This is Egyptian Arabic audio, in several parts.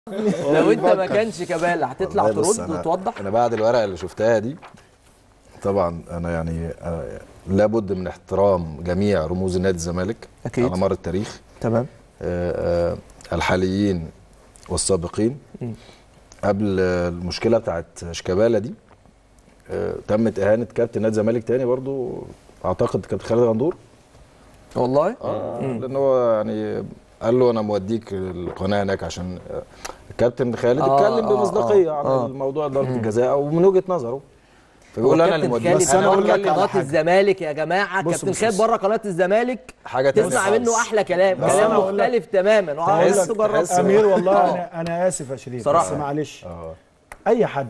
لو انت ما كانش كبالة هتطلع والله بص ترد أنا- وتوضح انا بعد الورقه اللي شفتها دي طبعا انا يعني أنا لابد من احترام جميع رموز نادي الزمالك أكيد. على مر التاريخ تمام آه، آه، الحاليين والسابقين قبل آه، المشكله بتاعت شيكابالا دي آه، تمت اهانه كابتن نادي الزمالك تاني برضو اعتقد كابتن خالد غندور والله اه لان هو يعني قال له انا موديك القناه هناك عشان آه، الكابتن خالد آه، اتكلم آه، بمصداقيه آه، عن آه. الموضوع ضربه الجزاء ومن وجهه نظره فبيقول انا اللي كابتن موديك خالد بس أنا بره أقول لك على قناه حاجة. الزمالك يا جماعه بص، كابتن بص، خالد بص. بره قناه الزمالك حاجه تانية تسمع خالص. منه احلى كلام بس كلام أنا أقول لك- مختلف تماما وعاوز تحس- تجرب تحس- امير والله آه. انا انا اسف يا شريف صراحة. بس معلش اه اي حد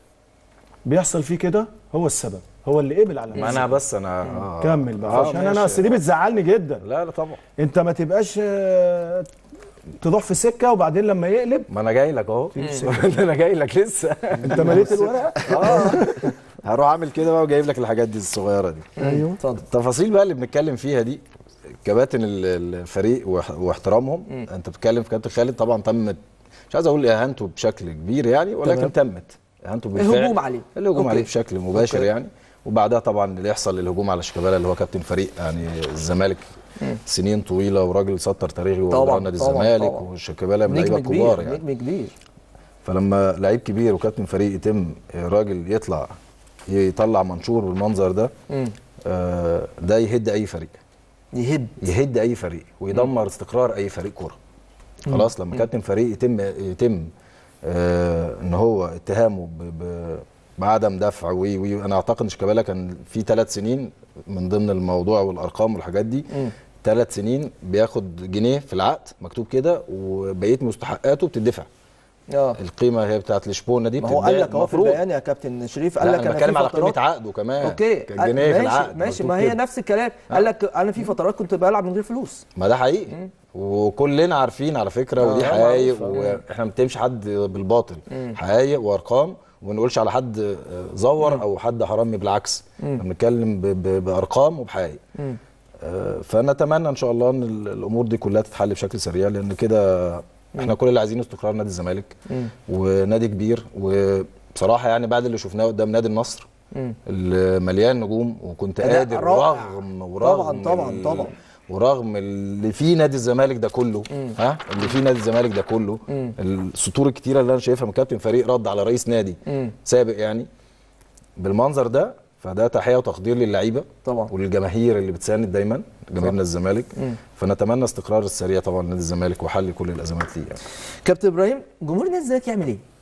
بيحصل فيه كده هو السبب هو اللي قبل على ما نفسه انا بس انا آه. كمل بقى آه، عشان انا ماشي. اصل دي بتزعلني جدا لا لا طبعا انت ما تبقاش آه، تروح في سكه وبعدين لما يقلب ما انا جاي لك اهو انا جاي لك لسه انت مليت الورقه اه هروح اعمل كده بقى وجايب لك الحاجات دي الصغيره دي ايوه اتفضل التفاصيل بقى اللي بنتكلم فيها دي كباتن ال- الفريق واح- واحترامهم انت بتتكلم في كابتن خالد طبعا تمت مش عايز اقول اهانته بشكل كبير يعني ولكن تمت اهانته بالفعل الهجوم عليه. الهجوم أوكي. عليه بشكل مباشر أوكي. يعني وبعدها طبعا اللي يحصل الهجوم على شيكابالا اللي هو كابتن فريق يعني الزمالك سنين طويله وراجل سطر تاريخي طبعاً، وراء نادي طبعاً، الزمالك طبعاً. وشيكابالا من نجم لعيبه كبير كبار يعني نجم كبير فلما لعيب كبير وكابتن فريق يتم راجل يطلع يطلع منشور بالمنظر ده مم. آه، ده يهد اي فريق يهد يهد اي فريق ويدمر استقرار اي فريق كوره خلاص لما كابتن فريق يتم يتم آه ان هو اتهامه ب ب بعدم دفع وي وي انا اعتقد ان شيكابالا كان في ثلاث سنين من ضمن الموضوع والارقام والحاجات دي ثلاث سنين بياخد جنيه في العقد مكتوب كده وبقيه مستحقاته بتدفع اه القيمه هي بتاعت لشبونه دي ما هو قال بتتباع لك اهو في المفروض. البيان يا كابتن شريف قال لا لك انا في بتكلم على فترات- قيمه عقده كمان اوكي كان جنيه في ماشي العقد ماشي مكتوب ما هي كده. نفس الكلام قال لك انا في فترات كنت بلعب من غير فلوس ما ده حقيقي وكلنا عارفين على فكره ودي آه، حقايق معروفة. واحنا ما بنتهمش حد بالباطل حقايق وارقام وما نقولش على حد آه، زور او حد حرامي بالعكس احنا بنتكلم ب- ب- بارقام وبحقائق آه، فنتمنى ان شاء الله ان ال- الامور دي كلها تتحل بشكل سريع لان كده احنا كل اللي عايزينه استقرار نادي الزمالك ونادي كبير وبصراحه يعني بعد اللي شفناه قدام نادي النصر اللي مليان نجوم وكنت أداء قادر رائع. رغم ورغم طبعاً، طبعاً، ال- طبعاً. ورغم اللي فيه نادي الزمالك ده كله ها اللي فيه نادي الزمالك ده كله السطور الكتيره اللي انا شايفها من كابتن فريق رد على رئيس نادي سابق يعني بالمنظر ده فده تحيه وتقدير للعيبه طبعاً. وللجماهير اللي بتساند دايما جماهيرنا الزمالك فنتمنى استقرار السريع طبعا لنادي الزمالك وحل كل الازمات ليه يعني. كابتن ابراهيم جمهور نادي الزمالك يعمل ايه؟